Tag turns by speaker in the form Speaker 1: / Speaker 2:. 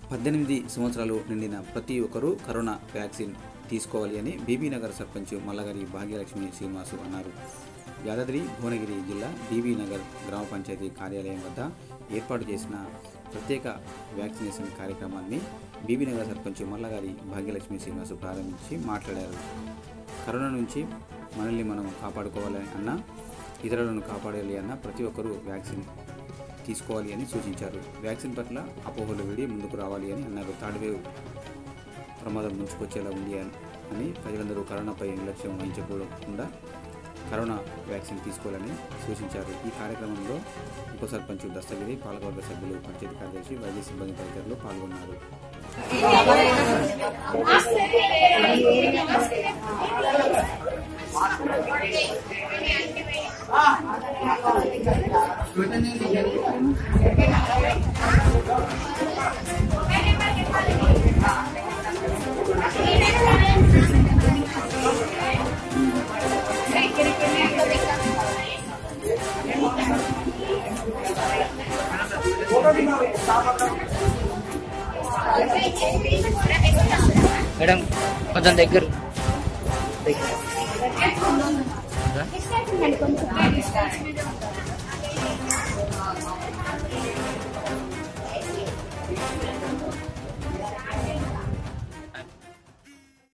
Speaker 1: పద్దెనిమిది సంవత్సరాలు నిండిన ప్రతి ఒక్కరూ కరోనా వ్యాక్సిన్ తీసుకోవాలి అని బీబీ నగర్ సర్పంచ్ మల్లగారి భాగ్యలక్ష్మి శ్రీనివాసు అన్నారు యాదాద్రి భువనగిరి జిల్లా బీబీ నగర్ గ్రామ పంచాయతీ కార్యాలయం వద్ద ఏర్పాటు చేసిన ప్రత్యేక వ్యాక్సినేషన్ కార్యక్రమాన్ని బీబీ నగర్ సర్పంచ్ మల్లగారి భాగ్యలక్ష్మి శ్రీనివాసు ప్రారంభించి మాట్లాడారు కరోనా నుంచి మనల్ని మనం కాపాడుకోవాలని అన్న ఇతరులను కాపాడాలి అన్న ప్రతి ఒక్కరూ వ్యాక్సిన్ తీసుకోవాలి అని సూచించారు వ్యాక్సిన్ పట్ల అపోహలు వీడి ముందుకు రావాలి అని అన్నారు థర్డ్ వేవ్ ప్రమాదం ముంచుకొచ్చేలా ఉంది అని అని ప్రజలందరూ కరోనాపై నిర్లక్ష్యం వహించకుండా కరోనా వ్యాక్సిన్ తీసుకోవాలని సూచించారు ఈ కార్యక్రమంలో ఉప సర్పంచ్ దస్తగిరి పాలకవర్గ సభ్యులు పంచాయతీ కార్యదర్శి వైద్య సిబ్బంది తదితరులు పాల్గొన్నారు
Speaker 2: మేడం కొంచెం దగ్గర
Speaker 3: డిస్టెన్స్ ఉందండి కొంచెం